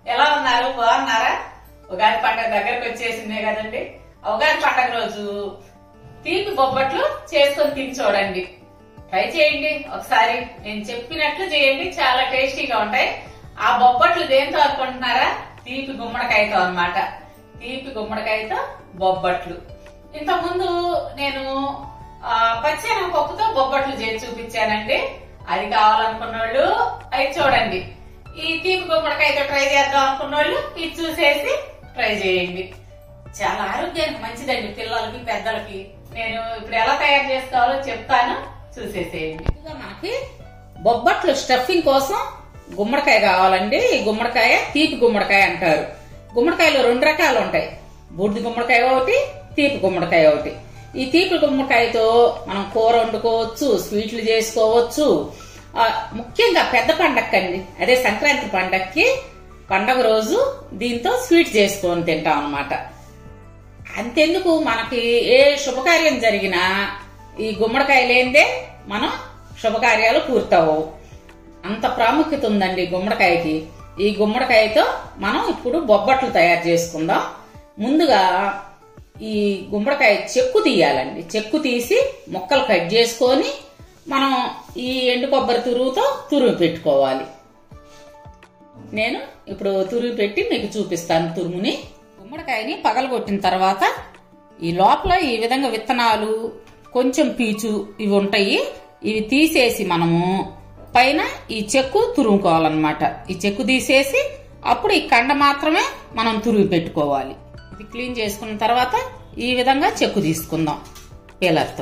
ఎలా ఉన్నారు బాగున్నారా ఉగాది పండగ దగ్గరకు వచ్చేసిందే కదండి ఆ ఉగాది పండగ రోజు తీపి బొబ్బట్లు చేసుకొని తిని చూడండి ట్రై చేయండి ఒకసారి నేను చెప్పినట్లు చేయండి చాలా టేస్టీగా ఉంటాయి ఆ బొబ్బట్లు దేంతో అనుకుంటున్నారా తీపి గుమ్మడికాయతో అన్నమాట తీపి గుమ్మడికాయతో బొబ్బట్లు ఇంత ముందు నేను ఆ, పచ్చెనగ పప్పుతో బొబ్బట్లు చేసి చూపించానండి అది కావాలనుకున్న వాళ్ళు అది చూడండి ఈ తీపి గుమ్మడికాయతో ట్రై చేద్దాం అనుకున్న వాళ్ళు ఇది చూసేసి ట్రై చేయండి చాలా ఆరోగ్యానికి మంచిదండి పిల్లలకి పెద్దలకి నేను ఇప్పుడు ఎలా తయారు చేసుకోవాలో చెప్తాను చూసేసేయండి ముందుగా మనకి బొబ్బట్లు స్టఫింగ్ కోసం గుమ్మడికాయ కావాలండి ఈ గుమ్మడికాయ తీపి గుమ్మడికాయ అంటారు గుమ్మడికాయలు రెండు రకాలు ఉంటాయి బూడిద గుమ్మడికాయ ఒకటి తీపి గుమ్మడికాయ ఒకటి ఈ తీపి గుమ్మడికాయతో మనం కూర వండుకోవచ్చు స్వీట్లు చేసుకోవచ్చు ఆ, ముఖ్యంగా పెద్ద పండక్కండి అదే సంక్రాంతి పండక్కి పండగ రోజు దీంతో స్వీట్ చేసుకొని తింటాం అన్నమాట అంతెందుకు మనకి ఏ శుభకార్యం జరిగినా ఈ గుమ్మడికాయ లేనిదే మనం శుభకార్యాలు పూర్తవవు అంత ప్రాముఖ్యత ఉందండి ఈ గుమ్మడికాయకి ఈ గుమ్మడికాయతో మనం ఇప్పుడు బొబ్బట్లు తయారు చేసుకుందాం ముందుగా ఈ గుమ్మడికాయ చెక్కు తీయాలండి చెక్కు తీసి ముక్కలు కట్ చేసుకొని మనం ఈ ఎండు కొబ్బరి తురుముతో తురుము పెట్టుకోవాలి నేను ఇప్పుడు తురుము పెట్టి మీకు చూపిస్తాను తురుముని గుమ్మడికాయని పగలగొట్టిన తర్వాత ఈ లోపల ఈ విధంగా విత్తనాలు కొంచెం పీచు ఇవి ఉంటాయి ఇవి తీసేసి మనము పైన ఈ చెక్కు తురుముకోవాలన్నమాట ఈ చెక్కు తీసేసి అప్పుడు ఈ కండ మాత్రమే మనం తురుము పెట్టుకోవాలి ఇది క్లీన్ చేసుకున్న తర్వాత ఈ విధంగా చెక్కు తీసుకుందాం పీలర్తో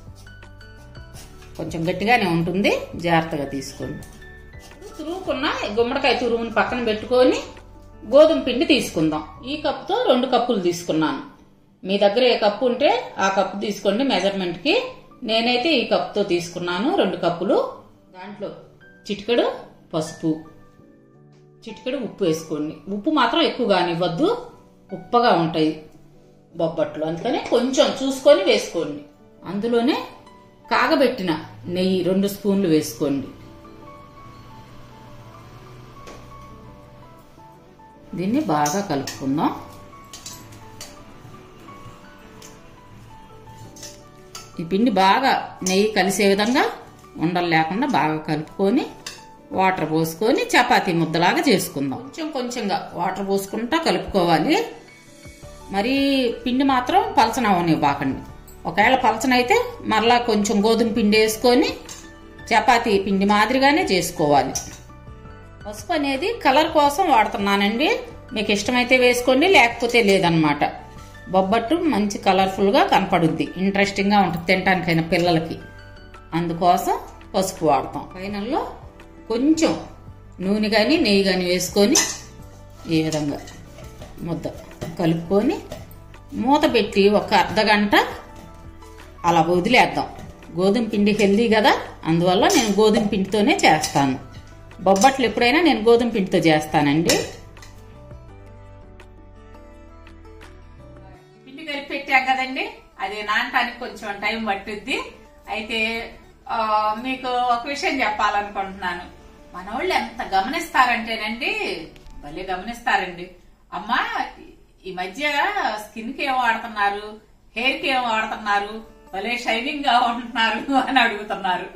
కొంచెం గట్టిగానే ఉంటుంది జాగ్రత్తగా తీసుకోండి తురుముకున్న ఈ గుమ్మడికాయ తురుముని పక్కన పెట్టుకొని గోధుమ పిండి తీసుకుందాం ఈ కప్పుతో రెండు కప్పులు తీసుకున్నాను మీ దగ్గర ఏ కప్పు ఉంటే ఆ కప్పు తీసుకోండి మెజర్మెంట్ కి నేనైతే ఈ కప్పుతో తీసుకున్నాను రెండు కప్పులు దాంట్లో చిటికెడు పసుపు చిటికెడు ఉప్పు వేసుకోండి ఉప్పు మాత్రం ఎక్కువ కానివ్వద్దు ఉప్పగా ఉంటాయి బొబ్బట్లు అందుకని కొంచెం చూసుకొని వేసుకోండి అందులోనే కాగబెట్టిన నెయ్యి రెండు స్పూన్లు వేసుకోండి దీన్ని బాగా కలుపుకుందాం ఈ పిండి బాగా నెయ్యి కలిసే విధంగా ఉండలు లేకుండా బాగా కలుపుకొని వాటర్ పోసుకొని చపాతీ ముద్దలాగా చేసుకుందాం కొంచెం కొంచెంగా వాటర్ పోసుకుంటా కలుపుకోవాలి మరి పిండి మాత్రం పలచన అవనివ్వకండి ఒకవేళ పలచనైతే మరలా కొంచెం గోధుమ పిండి వేసుకొని చపాతీ పిండి మాదిరిగానే చేసుకోవాలి పసుపు అనేది కలర్ కోసం వాడుతున్నానండి మీకు ఇష్టమైతే వేసుకోండి లేకపోతే లేదనమాట బొబ్బట్టు మంచి కలర్ఫుల్గా కనపడుద్ది ఇంట్రెస్టింగ్గా ఉంటుంది తినటానికైనా పిల్లలకి అందుకోసం పసుపు వాడతాం ఫైనల్లో కొంచెం నూనె కానీ నెయ్యి కానీ వేసుకొని ఈ విధంగా ముద్ద కలుపుకొని మూత పెట్టి ఒక అర్ధ గంట అలా వదిలేద్దాం గోధుమ పిండి హెల్దీ కదా అందువల్ల నేను గోధుమ పిండితోనే చేస్తాను బొబ్బట్లు ఎప్పుడైనా నేను గోధుమ పిండితో చేస్తానండి పిండి కలిపి పెట్టాం కదండి అది నానటానికి కొంచెం టైం పట్టుద్ది అయితే ఆ, మీకు ఒక విషయం చెప్పాలనుకుంటున్నాను మన వాళ్ళు ఎంత గమనిస్తారంటేనండి భలే గమనిస్తారండి అమ్మా ఈ మధ్య స్కిన్ కి ఏం వాడుతున్నారు హెయిర్ కి ఏం వాడుతున్నారు భలే షైనింగ్ గా ఉంటున్నారు అని అడుగుతున్నారు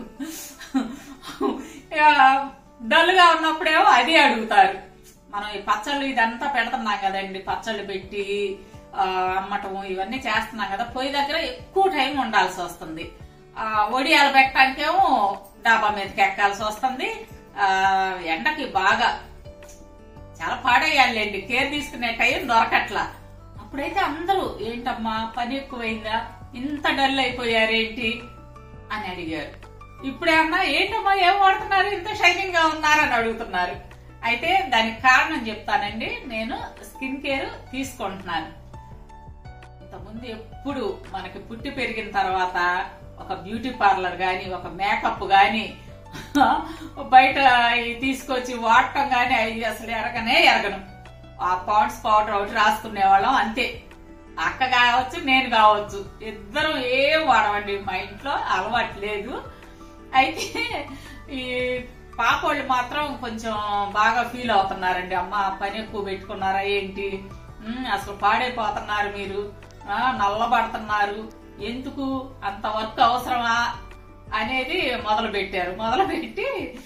డల్ గా ఉన్నప్పుడేమో అది అడుగుతారు మనం ఈ పచ్చళ్ళు ఇదంతా పెడుతున్నాం కదండి పచ్చళ్ళు పెట్టి ఆ, అమ్మటం ఇవన్నీ చేస్తున్నాం కదా పొయ్యి దగ్గర ఎక్కువ టైం ఉండాల్సి వస్తుంది ఆ, వడియాలు పెట్టడానికేమో డాబా మీదకి ఎక్కాల్సి వస్తుంది ఆ, ఎండకి బాగా చాలా పాడేయాలండి కేర్ తీసుకునే టైం దొరకట్లా అప్పుడైతే అందరూ ఏంటమ్మా పని ఎక్కువైందా ఇంత డల్ అయిపోయారేంటి అని అడిగారు ఇప్పుడేమన్నా ఏంటమ్మా ఏం వాడుతున్నారు ఇంత షైనింగ్ గా ఉన్నారని అడుగుతున్నారు అయితే దానికి కారణం చెప్తానండి నేను స్కిన్ కేర్ తీసుకుంటున్నాను ఇంతకుముందు ఎప్పుడు మనకి పుట్టి పెరిగిన తర్వాత ఒక బ్యూటీ పార్లర్ గాని ఒక మేకప్ గాని బయట ఈ తీసుకొచ్చి వాడటం గాని అవి అసలు ఎరగనే ఎరగను ఆ పాండ్స్ పౌడర్ ఒకటి రాసుకునే వాళ్ళం అంతే అక్క కావచ్చు నేను కావచ్చు ఇద్దరం ఏం వాడమండి మా ఇంట్లో అలవాటు లేదు అయితే ఈ పాపోళ్ళు మాత్రం కొంచెం బాగా ఫీల్ అవుతున్నారండి అమ్మ పని ఎక్కువ పెట్టుకున్నారా ఏంటి ఉమ్, అసలు పాడైపోతున్నారు మీరు ఆ, నల్లబడుతున్నారు ఎందుకు అంత వర్క్ అవసరమా అనేది మొదలు పెట్టారు మొదలు పెట్టి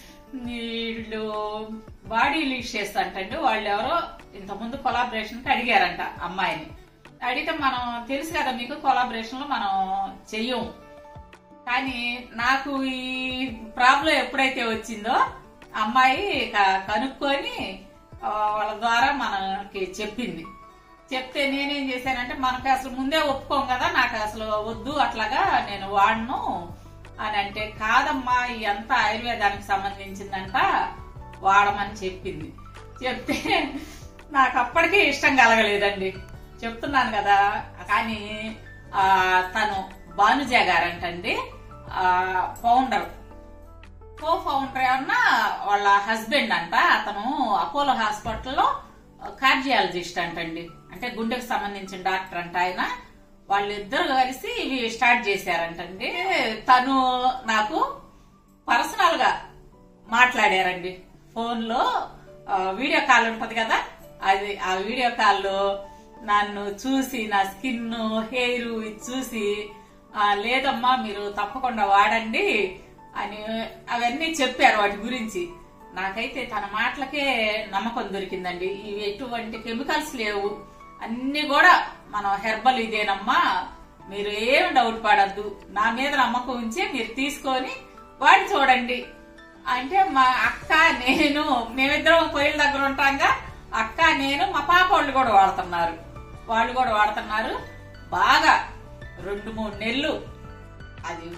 వీళ్ళు బాడీ లీడ్ చేస్తాంటండి వాళ్ళు ఎవరో ఇంతకుముందు కొలాబరేషన్ కి అడిగారంట అమ్మాయిని అడిగితే మనం తెలుసు కదా మీకు కొలాబరేషన్ లో మనం చెయ్యం కానీ నాకు ఈ ప్రాబ్లం ఎప్పుడైతే వచ్చిందో అమ్మాయి క- కనుక్కొని ఆ, వాళ్ళ ద్వారా మనకి చెప్పింది చెప్తే నేనేం చేశానంటే మనకి అసలు ముందే ఒప్పుకోం కదా నాకు అసలు వద్దు అట్లాగా నేను వాడను అని అంటే కాదమ్మా ఇదంతా ఆయుర్వేదానికి సంబంధించిందంట వాడమని చెప్పింది చెప్తే నాకు అప్పటికే ఇష్టం కలగలేదండి చెప్తున్నాను కదా కానీ ఆ తను భానుజ గారంటండి ఆ ఫౌండర్ కో ఫౌండర్ ఏమన్నా వాళ్ళ హస్బెండ్ అంట అతను అపోలో హాస్పిటల్లో కార్డియాలజిస్ట్ అంటండి అంటే గుండెకు సంబంధించిన డాక్టర్ అంట ఆయన వాళ్ళిద్దరు కలిసి ఇవి స్టార్ట్ చేశారంటండి తను నాకు పర్సనల్ గా మాట్లాడారండి ఫోన్ లో ఆ, వీడియో కాల్ ఉంటది కదా అది ఆ వీడియో కాల్లో నన్ను చూసి నా స్కిన్ హెయిర్ ఇది చూసి "ఆ, లేదమ్మా మీరు తప్పకుండా వాడండి అని అవన్నీ చెప్పారు వాటి గురించి నాకైతే తన మాటలకే నమ్మకం దొరికిందండి ఇవి ఎటువంటి కెమికల్స్ లేవు అన్ని కూడా మనం హెర్బల్ ఇదేనమ్మా మీరు ఏం డౌట్ పడద్దు నా మీద నమ్మకం ఉంచి మీరు తీసుకొని వాడి చూడండి అంటే మా అక్క నేను మేమిద్దరం పొయ్యిల దగ్గర ఉంటాంగా అక్క నేను మా పాప వాళ్ళు కూడా వాడుతున్నారు వాళ్ళు కూడా వాడుతున్నారు బాగా రెండు మూడు నెలలు అది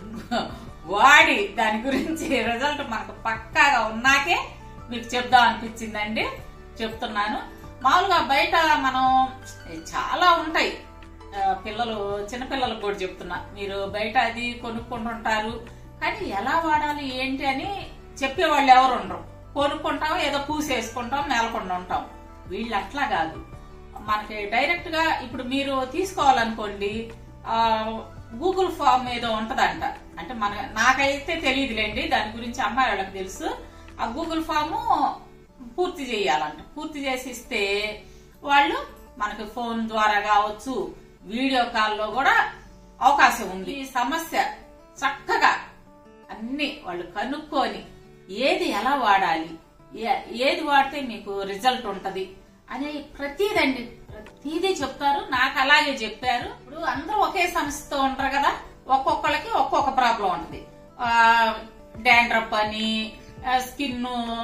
వాడి దాని గురించి రిజల్ట్ మనకు పక్కాగా ఉన్నాకే మీకు చెప్దాం అనిపించిందండి చెప్తున్నాను మామూలుగా బయట మనం చాలా ఉంటాయి ఆ, పిల్లలు చిన్నపిల్లలకు కూడా చెప్తున్నా మీరు బయట అది కొనుక్కుంటుంటారు కానీ ఎలా వాడాలి ఏంటి అని చెప్పేవాళ్ళు ఎవరు ఉండరు కొనుక్కుంటాం ఏదో పూసేసుకుంటాం మేలకుండా ఉంటాం వీళ్ళు అట్లా కాదు మనకి డైరెక్ట్ గా ఇప్పుడు మీరు తీసుకోవాలనుకోండి ఆ, గూగుల్ ఫామ్ ఏదో ఉంటదంట అంటే మన నాకైతే తెలియదులేండి దాని గురించి అమ్మాయి వాళ్ళకి తెలుసు ఆ గూగుల్ ఫాము పూర్తి చేయాలంట పూర్తి చేసి ఇస్తే వాళ్ళు మనకి ఫోన్ ద్వారా కావచ్చు వీడియో కాల్లో కూడా అవకాశం ఉంది ఈ సమస్య చక్కగా అన్ని వాళ్ళు కనుక్కొని ఏది ఎలా వాడాలి ఏ- ఏది వాడితే మీకు రిజల్ట్ ఉంటది అనే ప్రతిదండి ప్రతిదీ చెప్తారు నాకు అలాగే చెప్పారు ఇప్పుడు అందరూ ఒకే సమస్యతో ఉంటారు కదా ఒక్కొక్కళ్ళకి ఒక్కొక్క ప్రాబ్లం ఉంటది డాండ్రప్ అని స్కిన్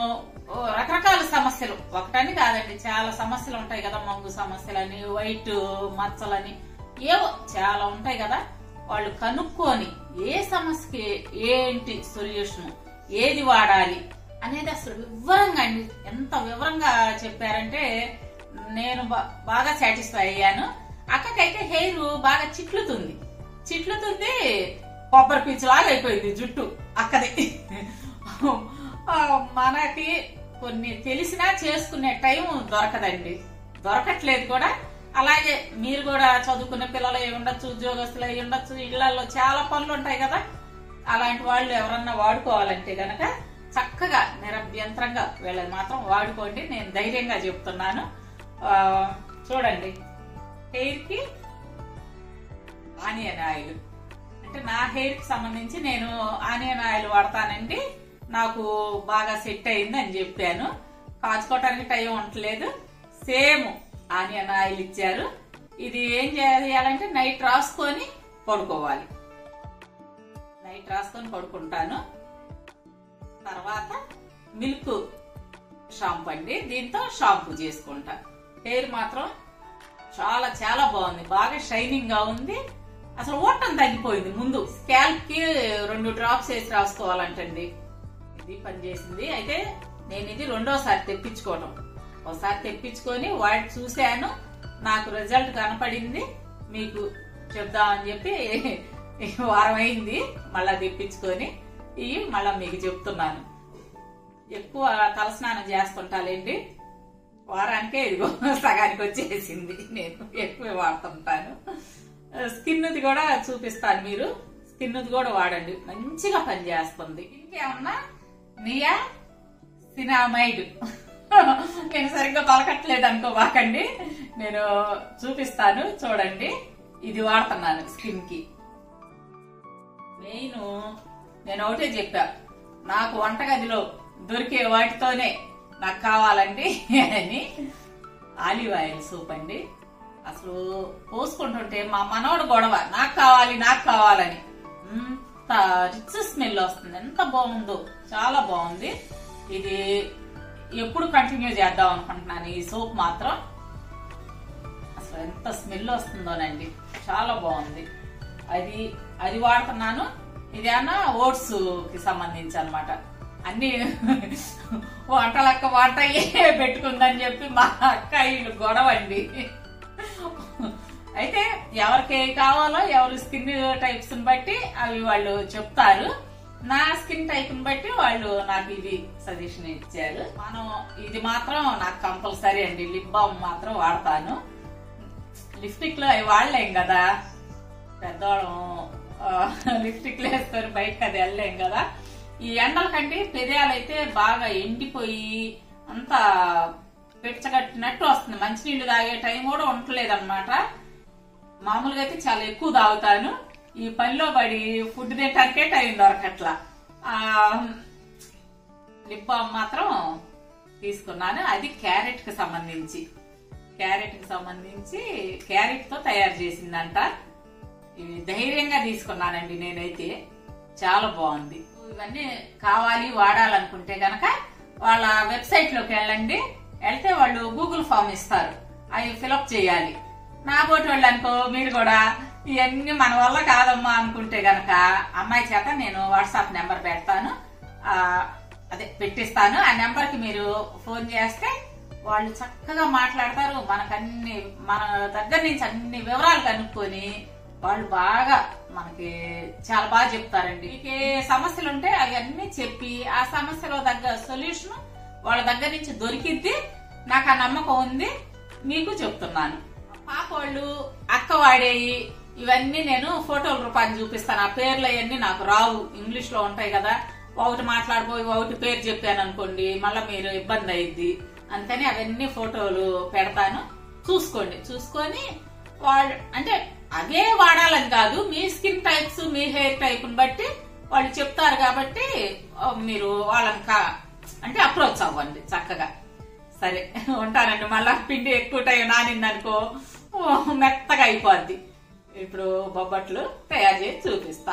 రకరకాల సమస్యలు ఒకటని కాదండి చాలా సమస్యలు ఉంటాయి కదా మంగు సమస్యలని వైట్ మచ్చలని ఏవో చాలా ఉంటాయి కదా వాళ్ళు కనుక్కొని ఏ సమస్యకి ఏంటి సొల్యూషన్ ఏది వాడాలి అనేది అసలు వివరంగా అండి ఎంత వివరంగా చెప్పారంటే నేను బా- బాగా సాటిస్ఫై అయ్యాను అక్కకైతే హెయిర్ బాగా చిట్లుతుంది చిట్లుతుంది కొబ్బరి పీచులాగా అయిపోయింది జుట్టు అక్కది ఆ, మనకి కొన్ని తెలిసినా చేసుకునే టైం దొరకదండి దొరకట్లేదు కూడా అలాగే మీరు కూడా చదువుకునే పిల్లలు అయి ఉండొచ్చు ఉద్యోగస్తులు అయి ఉండొచ్చు ఇళ్లలో చాలా పనులు ఉంటాయి కదా అలాంటి వాళ్ళు ఎవరన్నా వాడుకోవాలంటే గనక చక్కగా నిరభ్యంతరంగా వీళ్ళని మాత్రం వాడుకోండి నేను ధైర్యంగా చెప్తున్నాను ఆ, చూడండి హెయిర్ కి ఆనియన్ ఆయిల్ అంటే నా హెయిర్ కి సంబంధించి నేను ఆనియన్ ఆయిల్ వాడతానండి నాకు బాగా సెట్ అయింది అని చెప్పాను కాచుకోవటానికి టైం ఉండలేదు సేమ్ ఆనియన్ ఆయిల్ ఇచ్చారు ఇది ఏం చేయాలంటే నైట్ రాసుకొని పడుకోవాలి నైట్ రాసుకొని పడుకుంటాను తర్వాత మిల్క్ షాంపూ అండి దీంతో షాంపూ చేసుకుంటా హెయిర్ మాత్రం చాలా చాలా బాగుంది బాగా షైనింగ్ గా ఉంది అసలు ఓటం తగ్గిపోయింది ముందు స్కాల్ప్ కి రెండు డ్రాప్స్ వేసి రాసుకోవాలంటండి ఇది పనిచేసింది అయితే నేను ఇది రెండోసారి తెప్పించుకోవడం ఒకసారి తెప్పించుకొని వాడి చూశాను నాకు రిజల్ట్ కనపడింది మీకు చెప్దామని చెప్పి వారం అయింది మళ్ళా తెప్పించుకొని ఇవి మళ్ళా మీకు చెప్తున్నాను ఎక్కువ తలస్నానం చేస్తుంటాలేండి వారానికే ఇదిగో సగానికి వచ్చేసింది నేను ఎక్కువ వాడుతుంటాను స్కిన్ది కూడా చూపిస్తాను మీరు స్కిన్ది కూడా వాడండి మంచిగా పనిచేస్తుంది ఇంకేమన్నా నియా సినామైడ్ నేను సరిగ్గా పలకట్లేదు అనుకోబాకండి నేను చూపిస్తాను చూడండి ఇది వాడుతున్నాను స్కిన్ కి మెయిన్ నేను ఒకటే చెప్పా నాకు వంటగదిలో దొరికే వాటితోనే నాకు కావాలండి అని ఆలివ్ ఆయిల్ సూప్ అండి అసలు పోసుకుంటుంటే మా మనవడు గొడవ నాకు కావాలి నాకు కావాలని ఎంత రిచ్ స్మెల్ వస్తుంది ఎంత బాగుందో చాలా బాగుంది ఇది ఎప్పుడు కంటిన్యూ చేద్దాం అనుకుంటున్నాను ఈ సోప్ మాత్రం అసలు ఎంత స్మెల్ వస్తుందోనండి చాలా బాగుంది అది అది వాడుతున్నాను ఇదేమన్నా ఓట్స్ కి సంబంధించి అనమాట అన్ని వంటలక్క వంట ఏ పెట్టుకుందని చెప్పి మా అక్క వీళ్ళు గొడవ అండి అయితే ఎవరికి కావాలో ఎవరి స్కిన్ టైప్స్ బట్టి అవి వాళ్ళు చెప్తారు నా స్కిన్ టైప్ ని బట్టి వాళ్ళు నాకు ఇది సజెషన్ ఇచ్చారు మనం ఇది మాత్రం నాకు కంపల్సరీ అండి లిప్ బామ్ మాత్రం వాడతాను లిప్స్టిక్ లో అవి వాడలేం కదా పెద్దవాళ్ళం లిప్స్టిక్ వేసుకొని బయటకు అది వెళ్ళలేం కదా ఈ ఎండల కంటే పెదాలు అయితే బాగా ఎండిపోయి అంతా పెచ్చగట్టినట్టు వస్తుంది మంచినీళ్ళు తాగే టైం కూడా ఉండలేదు అనమాట మామూలుగా అయితే చాలా ఎక్కువ తాగుతాను ఈ పనిలో పడి ఫుడ్ తినటానికే టైం దొరకట్లా ఆ, లిప్ బామ్ మాత్రం తీసుకున్నాను అది క్యారెట్ కి సంబంధించి క్యారెట్ కి సంబంధించి క్యారెట్ తో తయారు చేసిందంట ఇవి ధైర్యంగా తీసుకున్నానండి నేనైతే చాలా బాగుంది ఇవన్నీ కావాలి వాడాలనుకుంటే గనక వాళ్ళ వెబ్సైట్ లోకి వెళ్ళండి వెళ్తే వాళ్ళు గూగుల్ ఫామ్ ఇస్తారు అవి ఫిలప్ చేయాలి నా బోటి వాళ్ళు అనుకో మీరు కూడా ఇవన్నీ మన వల్ల కాదమ్మా అనుకుంటే గనక అమ్మాయి చేత నేను వాట్సాప్ నెంబర్ పెడతాను ఆ, అదే పెట్టిస్తాను ఆ నెంబర్ కి మీరు ఫోన్ చేస్తే వాళ్ళు చక్కగా మాట్లాడతారు మనకన్ని మన దగ్గర నుంచి అన్ని వివరాలు కనుక్కొని వాళ్ళు బాగా మనకి చాలా బాగా చెప్తారండి మీకు ఏ సమస్యలు ఉంటే అవన్నీ చెప్పి ఆ సమస్యలో తగ్గ సొల్యూషన్ వాళ్ళ దగ్గర నుంచి దొరికిద్ది నాకు ఆ నమ్మకం ఉంది మీకు చెప్తున్నాను పాప వాళ్ళు అక్క వాడేవి ఇవన్నీ నేను ఫోటోల రూపాన్ని చూపిస్తాను ఆ పేర్లు అవన్నీ నాకు రావు ఇంగ్లీష్ లో ఉంటాయి కదా ఒకటి మాట్లాడిపోయి ఒకటి పేరు చెప్పాను అనుకోండి మళ్ళీ మీరు ఇబ్బంది అయింది అందుకని అవన్నీ ఫోటోలు పెడతాను చూసుకోండి చూసుకొని వాళ్ళు అంటే అవే వాడాలని కాదు మీ స్కిన్ టైప్స్ మీ హెయిర్ టైప్ బట్టి వాళ్ళు చెప్తారు కాబట్టి ఆ, మీరు వాళ్ళని కా- అంటే అప్రోచ్ అవ్వండి చక్కగా సరే ఉంటానండి మళ్ళా పిండి ఎక్కువ టైం నానిందనుకో ఓ, మెత్తగా అయిపోద్ది ఇప్పుడు బొబ్బట్లు తయారు చేసి చూపిస్తా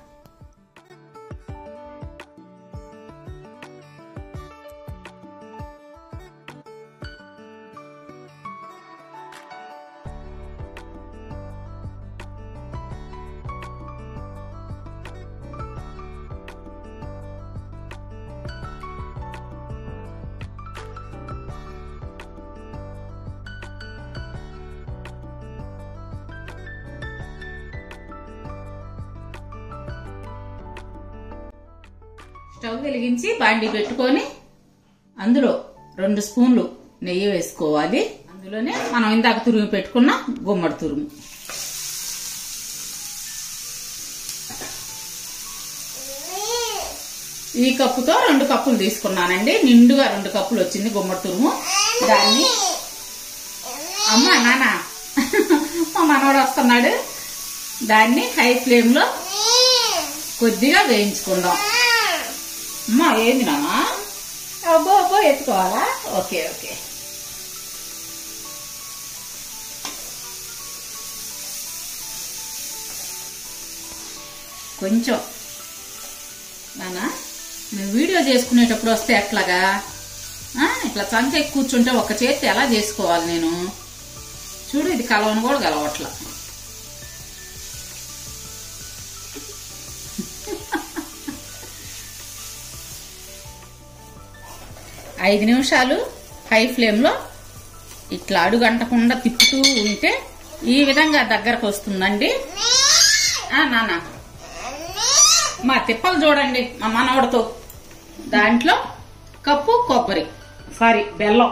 స్టవ్ వెలిగించి బాండి పెట్టుకొని అందులో రెండు స్పూన్లు నెయ్యి వేసుకోవాలి అందులోనే మనం ఇందాక తురిమి పెట్టుకున్న గుమ్మడి తురుము ఈ కప్పుతో రెండు కప్పులు తీసుకున్నానండి నిండుగా రెండు కప్పులు వచ్చింది గుమ్మడి తురుము దాన్ని అమ్మ నాన్న మా మనవడు వస్తున్నాడు దాన్ని హై ఫ్లేమ్ లో కొద్దిగా వేయించుకుందాం అమ్మా ఏంది నాన్న అబ్బో అబ్బో ఎత్తుకోవాలా ఓకే ఓకే కొంచెం నాన్న మేము వీడియో చేసుకునేటప్పుడు వస్తే ఎట్లాగా ఆ, ఇట్లా చంక కూర్చుంటే ఒక చేతి ఎలా చేసుకోవాలి నేను చూడు ఇది కలవను కూడా కలవట్లా ఐదు నిమిషాలు హై ఫ్లేమ్లో ఇట్లా అడుగంటకుండా తిప్పుతూ ఉంటే ఈ విధంగా దగ్గరకు వస్తుందండి ఆ, నాన్న మా తిప్పలు చూడండి మా మనవడితో దాంట్లో కప్పు కొబ్బరి సారీ బెల్లం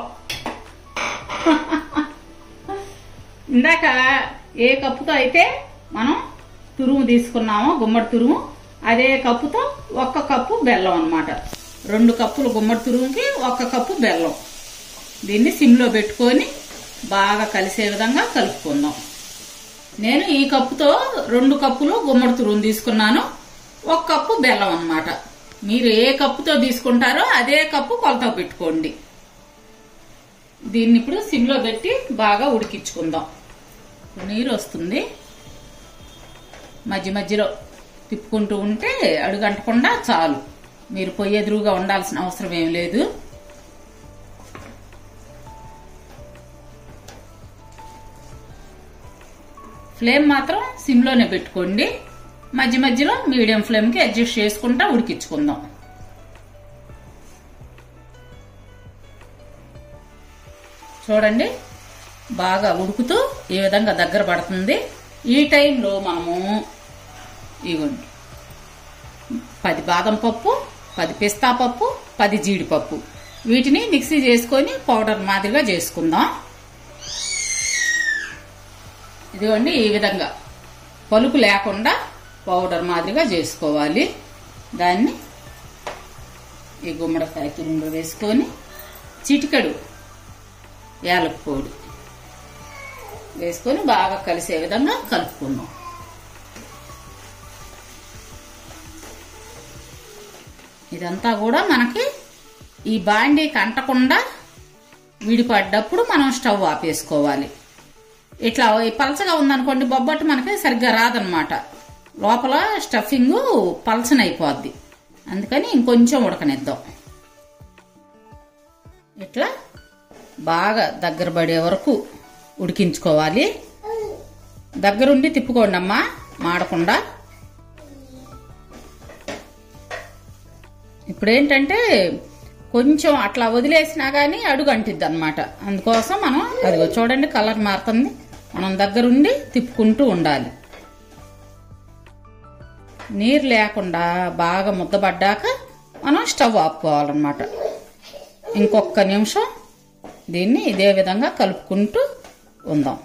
ఇందాక ఏ కప్పుతో అయితే మనం తురుము తీసుకున్నామో గుమ్మడి తురుము అదే కప్పుతో ఒక్క కప్పు బెల్లం అన్నమాట రెండు కప్పులు గుమ్మడి తురుగుకి ఒక కప్పు బెల్లం దీన్ని సిమ్లో పెట్టుకొని బాగా కలిసే విధంగా కలుపుకుందాం నేను ఈ కప్పుతో రెండు కప్పులు గుమ్మడి తురుము తీసుకున్నాను ఒక కప్పు బెల్లం అన్నమాట మీరు ఏ కప్పుతో తీసుకుంటారో అదే కప్పు కొలత పెట్టుకోండి దీన్ని ఇప్పుడు సిమ్లో పెట్టి బాగా ఉడికించుకుందాం నీరు వస్తుంది మధ్య మధ్యలో తిప్పుకుంటూ ఉంటే అడుగంటకుండా చాలు మీరు పొయ్యి ఎదురుగా ఉండాల్సిన అవసరం ఏం లేదు ఫ్లేమ్ మాత్రం సిమ్లోనే పెట్టుకోండి మధ్య మధ్యలో మీడియం ఫ్లేమ్కి అడ్జస్ట్ చేసుకుంటా ఉడికించుకుందాం చూడండి బాగా ఉడుకుతూ ఈ విధంగా దగ్గర పడుతుంది ఈ టైంలో మనము ఇవ్వండి పది బాదం పప్పు పది పిస్తా పప్పు పది జీడిపప్పు వీటిని మిక్సీ చేసుకొని పౌడర్ మాదిరిగా చేసుకుందాం ఇదిగోండి ఈ విధంగా పలుకు లేకుండా పౌడర్ మాదిరిగా చేసుకోవాలి దాన్ని ఈ గుమ్మడికాయ తురుములో వేసుకొని చిటికడు యాలక పొడి వేసుకొని బాగా కలిసే విధంగా కలుపుకుందాం ఇదంతా కూడా మనకి ఈ బాండీకి అంటకుండా విడిపడ్డప్పుడు మనం స్టవ్ ఆపేసుకోవాలి ఇట్లా ఈ పలచగా ఉందనుకోండి బొబ్బట్టు మనకి సరిగ్గా రాదనమాట లోపల స్టఫింగ్ పలచనైపోద్ది అందుకని ఇంకొంచెం ఉడకనిద్దాం ఇట్లా బాగా దగ్గర పడే వరకు ఉడికించుకోవాలి దగ్గరుండి తిప్పుకోండి అమ్మా మాడకుండా ఇప్పుడు ఏంటంటే కొంచెం అట్లా వదిలేసినా కానీ అడుగు అంటిద్ది అనమాట అందుకోసం మనం అదిగో చూడండి కలర్ మారుతుంది మనం దగ్గరుండి తిప్పుకుంటూ ఉండాలి నీరు లేకుండా బాగా ముద్దబడ్డాక మనం స్టవ్ ఆపుకోవాలన్నమాట ఇంకొక నిమిషం దీన్ని ఇదే విధంగా కలుపుకుంటూ ఉందాం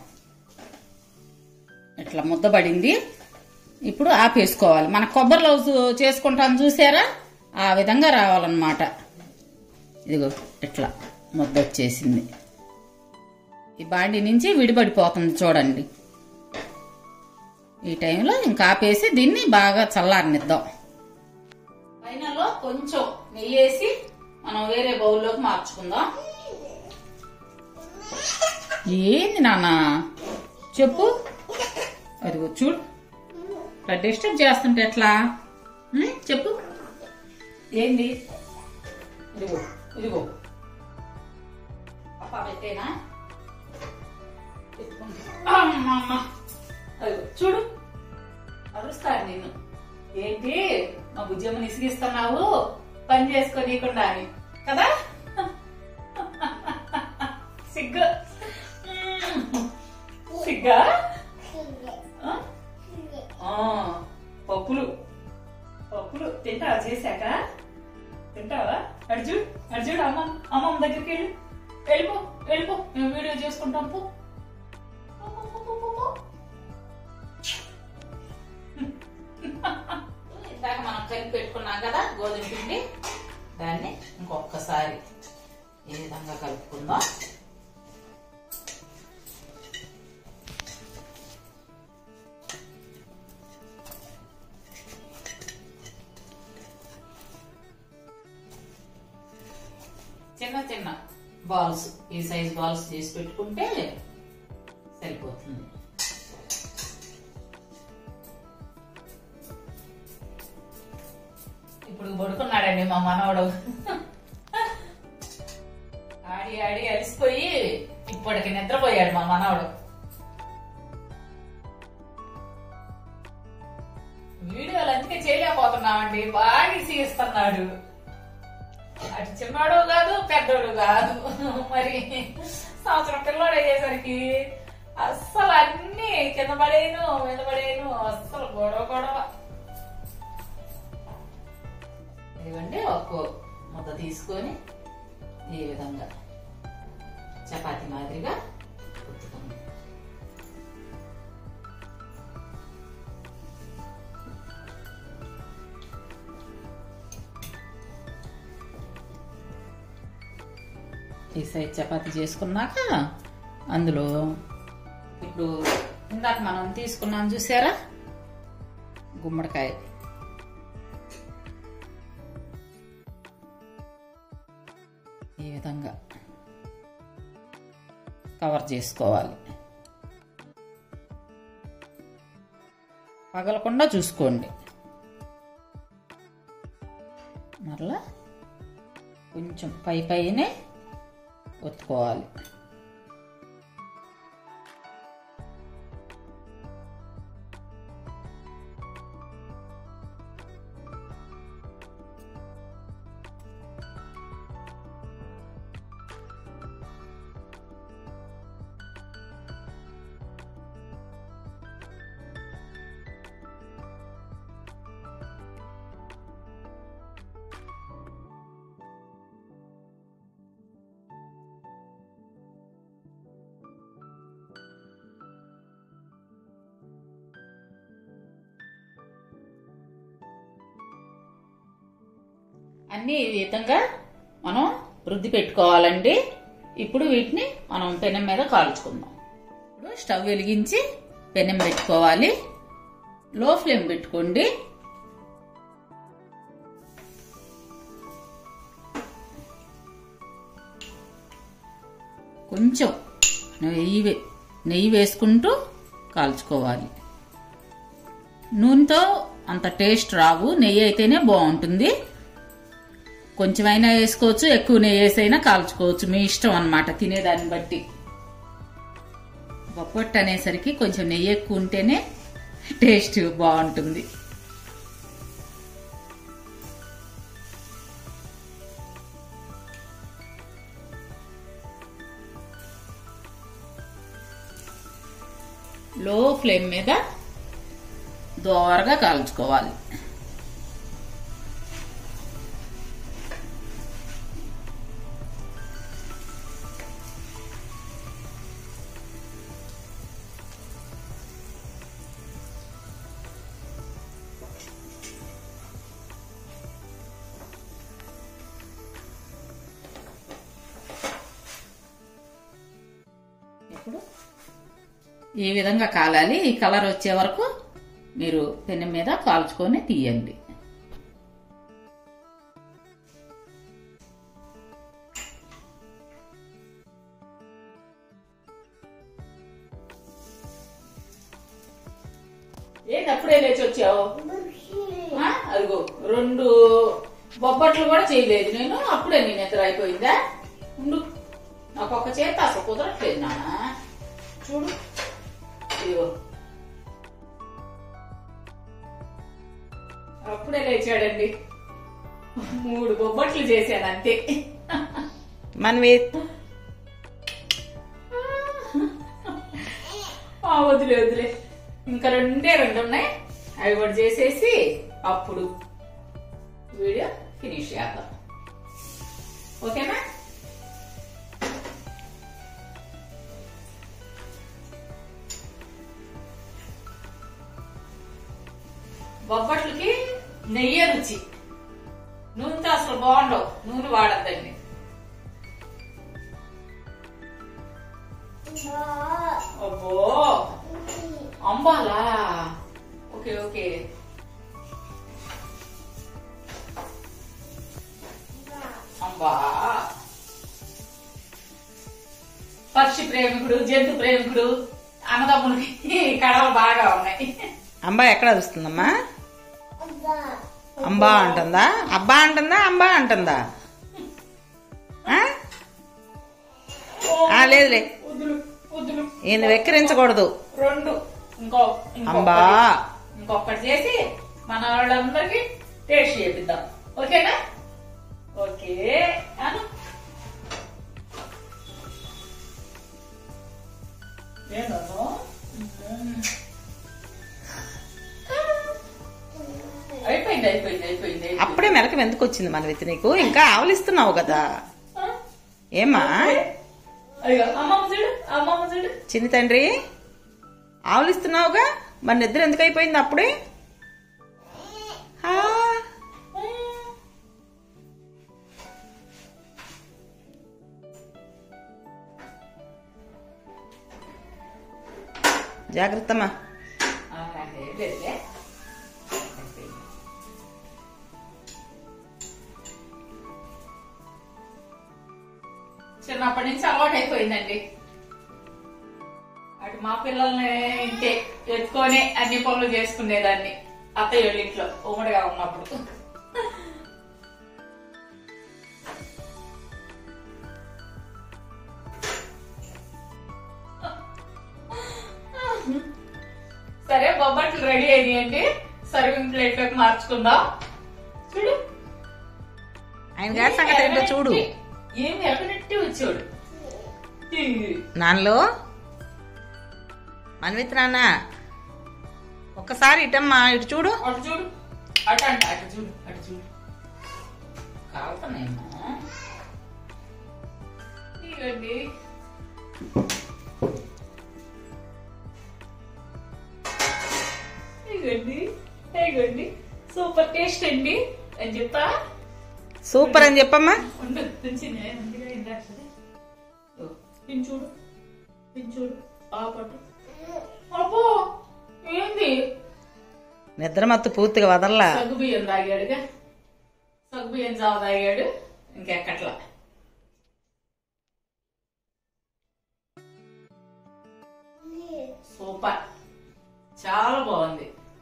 ఇట్లా ముద్దబడింది ఇప్పుడు ఆపేసుకోవాలి మన కొబ్బరి లౌజ్ చేసుకుంటాం చూసారా ఆ విధంగా రావాలన్నమాట ఇదిగో ఇట్లా ముద్ద వచ్చేసింది ఈ బాండి నుంచి విడిపడిపోతుంది చూడండి ఈ టైంలో ఇంకా ఆపేసి దీన్ని బాగా చల్లారనిద్దాం ఫైనల్లో కొంచెం నెయ్యి వేసి మనం వేరే బౌల్లోకి మార్చుకుందాం ఏంది నాన్న చెప్పు అదిగో చూడు ఇట్లా డిస్టర్బ్ చేస్తుంటే ఎట్లా ఉం? చెప్పు ఏంది ఇదిగో ఇదిగో అప్ప పెట్టేనా అమ్మ అమ్మ. అదిగో చూడు అరుస్తాడు నిన్ను ఏంటి మా బుజ్జమ్మని ఇసిగిస్తున్నావు పని చేసుకోనీయకుండా అని కదా సిగ్గు సిగ్గా ఆ? ఆ, పప్పులు పప్పులు తింటావా చేశాక తింటావా అర్జున్ అర్జున్ అమ్మ అమ్మమ్మ దగ్గరికి వెళ్ళు వెళ్ళిపో వెళ్ళిపో మేము వీడియో చేసుకుంటాం పో పో, పో, పో, పో, పో. ఇందాక మనం కలిపి పెట్టుకున్నాం కదా గోధుమ పిండి దాన్ని ఇంకొకసారి ఈ విధంగా కలుపుకుందాం చిన్న చిన్న బాల్స్ ఈ సైజ్ బాల్స్ చేసి పెట్టుకుంటే సరిపోతుంది ఇప్పుడు పడుకున్నాడండి మా మనవడు ఆడి ఆడి అలసిపోయి ఇప్పటికి నిద్రపోయాడు మా మనవడు వీడియోలు అందుకే చేయలేకపోతున్నామండి బాగా ఇసిగిస్తున్నాడు అటు చిన్నోడు కాదు పెద్దోడు కాదు మరి సంవత్సరం పిల్లోడు అయ్యేసరికి అస్సలు అన్ని కింద పడేను మీద పడేను అస్సలు గొడవ గొడవ ఇదిగోండి ఒక్కో ముద్ద తీసుకొని ఈ విధంగా చపాతి మాదిరిగా కుట్టుకుందాం ఈ సైజ్ చపాతీ చేసుకున్నాక అందులో ఇప్పుడు ఇందాక మనం తీసుకున్నాం చూసారా గుమ్మడికాయ ఈ విధంగా కవర్ చేసుకోవాలి పగలకుండా చూసుకోండి మరలా కొంచెం పై పైనే ఒత్తుకోవాలి అన్ని ఈ విధంగా మనం రుద్ది పెట్టుకోవాలండి ఇప్పుడు వీటిని మనం పెనం మీద కాల్చుకుందాం ఇప్పుడు స్టవ్ వెలిగించి పెనం పెట్టుకోవాలి లో ఫ్లేమ్ పెట్టుకోండి కొంచెం నెయ్యి వే- నెయ్యి వేసుకుంటూ కాల్చుకోవాలి నూనెతో అంత టేస్ట్ రావు నెయ్యి అయితేనే బాగుంటుంది కొంచెమైనా వేసుకోవచ్చు ఎక్కువ నెయ్యి వేసైనా కాల్చుకోవచ్చు మీ ఇష్టం అన్నమాట తినేదాన్ని బట్టి బొప్పట్టు అనేసరికి కొంచెం నెయ్యి ఎక్కువ ఉంటేనే టేస్ట్ బాగుంటుంది లో ఫ్లేమ్ మీద దోరగా కాల్చుకోవాలి ఇప్పుడు ఈ విధంగా కాలాలి ఈ కలర్ వచ్చే వరకు మీరు పెనం మీద కాల్చుకొని తీయండి ఏంటి అప్పుడే లేచి వచ్చావు ఆ, అదిగో రెండు బొబ్బట్లు కూడా చేయలేదు నేను అప్పుడే నేను నిద్ర అయిపోయిందా ఉండు నాకు ఒక చేత అసలు కుదరట్లేదు నాన్న చూడు ఇదిగో అప్పుడే లేచాడండి మూడు బొబ్బట్లు చేశాను అంతే మన్విత్ ఆ, వదిలే వదిలే ఇంకా రెండే రెండు ఉన్నాయి అవి కూడా చేసేసి అప్పుడు వీడియో ఫినిష్ చేద్దాం ఓకేనా బొబ్బట్లకి నెయ్యి రుచి నూనెతో అసలు బాగుండవు నూనె వాడద్దండి అబ్బో అంబాలా ఓకే ఓకే అంబా పక్షి ప్రేమికుడు జంతు ప్రేమికుడు అన్నదమ్ములకి కడవలు బాగా ఉన్నాయి అంబా ఎక్కడ వస్తుందమ్మా అంబా అంటుందా అబ్బా అంటుందా అంబా అంటుందా ఆ? ఆ, లేదులే వద్దులు వద్దులు ఈయన వెక్కిరించకూడదు రెండు ఇంకో ఇంకొకటి. అంబా. ఇంకొకటి చేసి మన వాళ్ళందరికి టేస్ట్ చేపిద్దాం ఓకేనా ఓకే అను ఏంటో అయిపోయింది అయిపోయింది అయిపోయింది అప్పుడే మెలకం ఎందుకు వచ్చింది మనవిత్ నీకు ఇంకా ఆవలిస్తున్నావు కదా ఏమా అయ్యో అమ్మమ్మ చూడు అమ్మమ్మ చూడు చిన్ని తండ్రి ఆవలిస్తున్నావుగా మరి నిద్ర ఎందుకు అయిపోయింది అప్పుడే ఆ, జాగ్రత్తమ్మా ఆ, ఏం లేదులే. చిన్నప్పటి నుంచి అలవాటు అయిపోయిందండి అటు మా పిల్లల్ని ఇంతే ఎత్తుకొని అన్ని పనులు చేసుకునేదాన్ని అత్తయ్య వాళ్ళ ఇంట్లో ఉమ్మడిగా ఉన్నప్పుడు సరే బొబ్బట్లు రెడీ అయినాయండి సర్వింగ్ ప్లేట్ లోకి మార్చుకుందాం చూడు ఆయన గారి సంగతి ఏంటో చూడు ఏం ఎక్కడట్టి వచ్చాడు నాన్నలో మనవిత్ నాన్న ఒక్కసారి ఇటమ్మా ఇటు చూడు అటు చూడు అటు అంట అటు చూడు అటు చూడు కాలుతున్నాయేమో ఇవ్వండి ఇవ్వండి ఇవ్వండి సూపర్ టేస్ట్ అండి అని చెప్తా సూపర్ అని చెప్పమ్మా ఉండు తెచ్చింది ముందుగా ఇందాక ఓ, పిన్ చూడు పిన్ చూడు ఆ పట్టు అబ్బో ఏంది నిద్ర మత్తు పూర్తిగా వదల్లా సగ్గు బియ్యం తాగాడుగా సగ్గు బియ్యం జావ తాగాడు ఇంకెక్కట్లా సూపర్ చాలా బాగుంది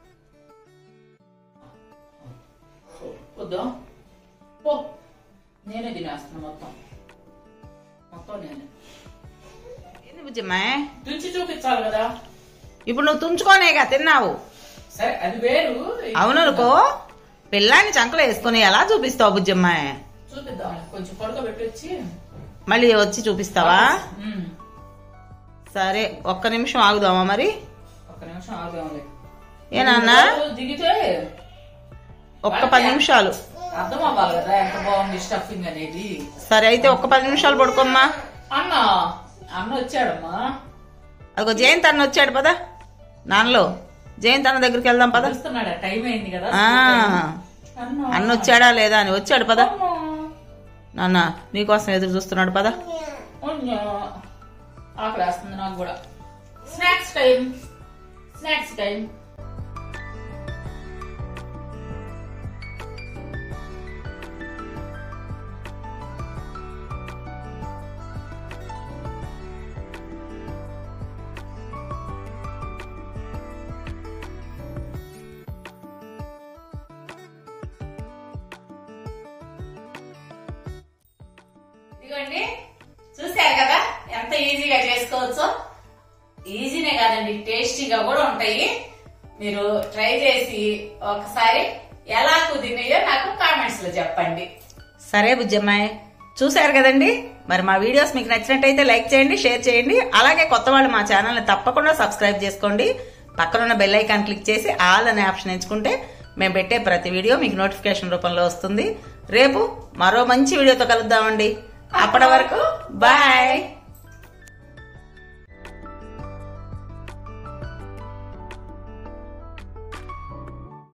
వద్దాం పో నేనే తినేస్తున్నా మొత్తం మొత్తం నేనే ఏంది బుజ్జమ్మా రుచి చూపించాలి కదా ఇప్పుడు నువ్వు తుంచుకోనేగా తిన్నావు సరే అది వేరు అవుననుకో పిల్లాన్ని చంకలో వేసుకొని ఎలా చూపిస్తావు బుజ్జమ్మా చూపిద్దాం కొంచెం పడుకోబెట్టొచ్చి మళ్ళీ వచ్చి చూపిస్తావా ఉమ్, సరే ఒక్క నిమిషం ఆగుదామా మరి ఒక్క నిమిషం ఆగాంలే ఏ నాన్న దిగితే ఒక్క పది నిమిషాలు అర్థం అవ్వాలి కదా ఎంత బాగుంది స్టఫింగ్ అనేది సరే అయితే ఒక్క పది నిమిషాలు పడుకోమ్మా అన్న అన్న వచ్చాడమ్మా అదిగో జయంత్ అన్న వచ్చాడు పదా నాన్నలో జయంత్ అన్న దగ్గరికి వెళ్దాం పద వస్తున్నాడా టైం అయింది కదా ఆ, అన్న అన్న వచ్చాడా లేదా అని వచ్చాడు పద అన్న. నాన్న నీకోసం ఎదురు చూస్తున్నాడు పద అన్నా. ఆకలి వేస్తుంది నాకు కూడా స్నాక్స్ టైం స్నాక్స్ టైం ఇదిగోండి చూశారు కదా ఎంత ఈజీగా చేసుకోవచ్చో ఈజీనే కాదండి టేస్టీగా కూడా ఉంటాయి మీరు ట్రై చేసి ఒకసారి ఎలా కుదిరినాయో నాకు కామెంట్స్ లో చెప్పండి సరే బుజ్జమ్మాయి చూశారు కదండి మరి మా వీడియోస్ మీకు నచ్చినట్టయితే లైక్ చేయండి షేర్ చేయండి అలాగే కొత్త వాళ్ళు మా ఛానల్ని తప్పకుండా సబ్స్క్రైబ్ చేసుకోండి పక్కనున్న బెల్ ఐకాన్ క్లిక్ చేసి ఆల్ అనే ఆప్షన్ ఎంచుకుంటే మేము పెట్టే ప్రతి వీడియో మీకు నోటిఫికేషన్ రూపంలో వస్తుంది రేపు మరో మంచి వీడియోతో కలుద్దామండి అప్పటి వరకు బాయ్